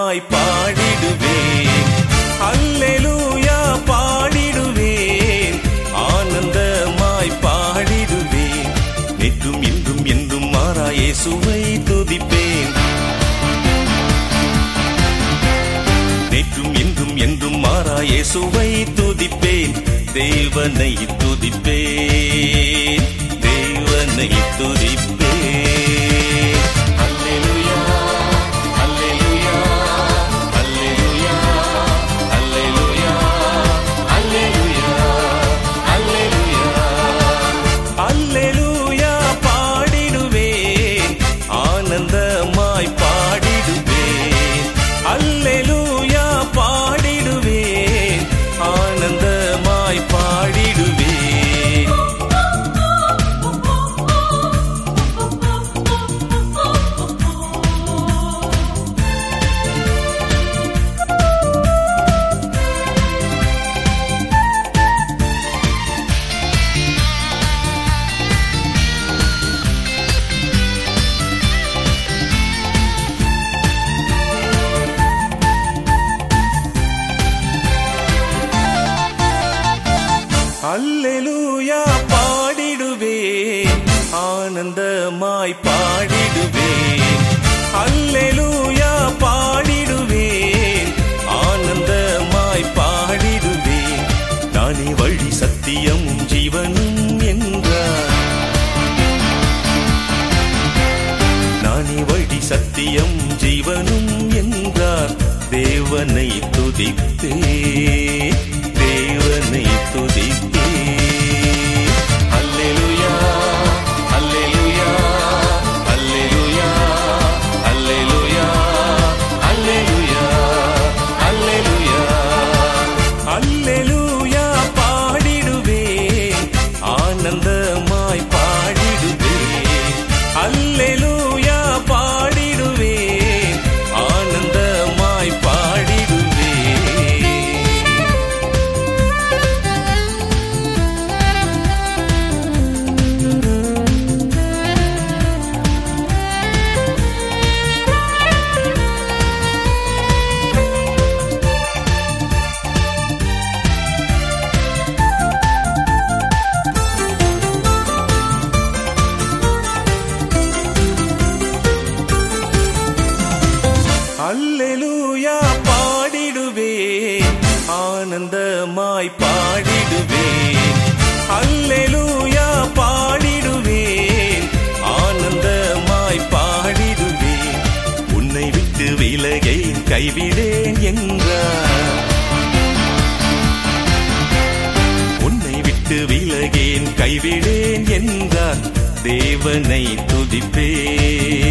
ஆனந்தமாய் பாடிடுவேன் அல்லேலூயா பாடிடுவேன் ஆனந்தமாய் பாடிடுவேன் நேற்றும் இன்றும் என்றும் மாறா இயேசுவை துதிப்பேன் நேற்றும் இன்றும் என்றும் மாறா இயேசுவை துதிப்பேன் தேவனை துதிப்பேன் தேவனை துதிப்பேன் அல்லேலூயா அல்லேலூயா அல்லேலூயா அல்லேலூயா அல்லேலூயா அல்லேலூயா அல்லேலூயா பாடிடுவேன் ஆனந்தமாய் பாடிடுவேன் அல்லேலூயா பாடிடுவேன் ஆனந்தமாய் பாடிடுவேன் அல்லேலூயா பாடிடுவேன் ஆனந்தமாய் பாடிடுவேன் அல்லேலூயா பாடிடுவேன் ஆனந்தமாய் பாடிடுவேன் நானே வழி சத்தியமும் ஜீவனும் என்றார் நானே வழி சத்தியம் ஜீவனும் என்றார் தேவனை துதித்தே தேவனை துதித்தே அல்லேலூயா அல்லேலூயா அல்லேலூயா அல்லேலூயா அல்லேலூயா அல்லேலூயா அல்லேலூயா பாடிடுவேன் ஆனந்தமாய் பாடிடுவேன் அல்லேலூயா பாடிடுவேன் ஆனந்தமாய் பாடிடுவேன் அல்லேலூயா பாடிடுவேன் ஆனந்தமாய் பாடிடுவேன் அல்லேலூயா பாடிடுவேன் ஆனந்தமாய் பாடிடுவேன் உன்னை விட்டு விலகேன் கைவிடேன் என்றார் உன்னை விட்டு விலகேன் கைவிடேன் என்றார் தேவனை துதிப்பேன்